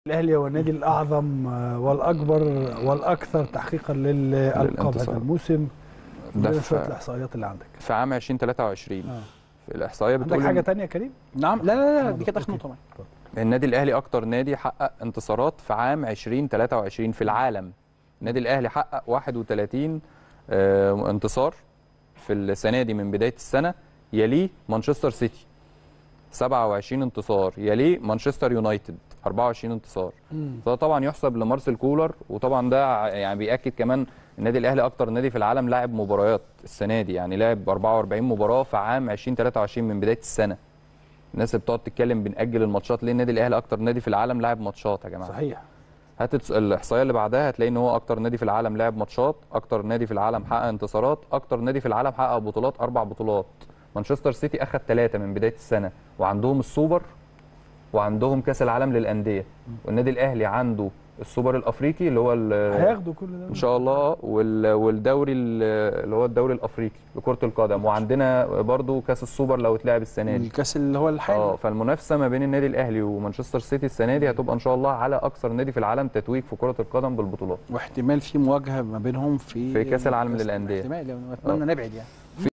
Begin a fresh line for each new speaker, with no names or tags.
الاهلي هو النادي الاعظم آه، والاكبر والاكثر تحقيقا للالقاب
للانتصار.
هذا الموسم
ده
ده شويه
في,
الاحصائيات اللي عندك
في عام 2023
آه.
في الاحصائيه
عندك
بتقول
حاجه
إن
تانية يا كريم
نعم لا لا لا
آه،
دي كانت اخر
أوكي.
نقطه معايا.
النادي الاهلي اكتر نادي حقق انتصارات في عام 2023 في العالم النادي الاهلي حقق 31 آه، انتصار في السنه دي من بدايه السنه يليه مانشستر سيتي 27 انتصار يليه مانشستر يونايتد 24 انتصار فده طبعا يحسب لمارسيل كولر وطبعا ده ع- يعني بياكد كمان النادي الاهلي اكتر نادي في العالم لاعب مباريات السنه دي يعني لعب 44 مباراه في عام 2023 من بدايه السنه الناس اللي بتقعد تتكلم بنأجل الماتشات ليه النادي الاهلي اكتر نادي في العالم لاعب ماتشات يا جماعه
صحيح
هات الس- الاحصائيه اللي بعدها هتلاقي ان هو اكتر نادي في العالم لعب ماتشات اكتر نادي في العالم حقق انتصارات اكتر نادي في العالم حقق بطولات اربع بطولات مانشستر سيتي اخذ ثلاثه من بدايه السنه وعندهم السوبر وعندهم كاس العالم للانديه والنادي الاهلي عنده السوبر الافريقي اللي هو ال-
هياخدوا كل ده
ان شاء الله وال- والدوري ال- اللي هو الدوري الافريقي لكره القدم وعندنا برضو كاس السوبر لو اتلعب السنه دي
الكاس اللي هو
اه
الحالي
فالمنافسه ما بين النادي الاهلي ومانشستر سيتي السنه دي هتبقى ان شاء الله على اكثر نادي في العالم تتويج في كره القدم بالبطولات
واحتمال في مواجهه ما بينهم في
في كأس العالم
كأس-
للأندية.
احتمال يعني اتمنى نبعد يعني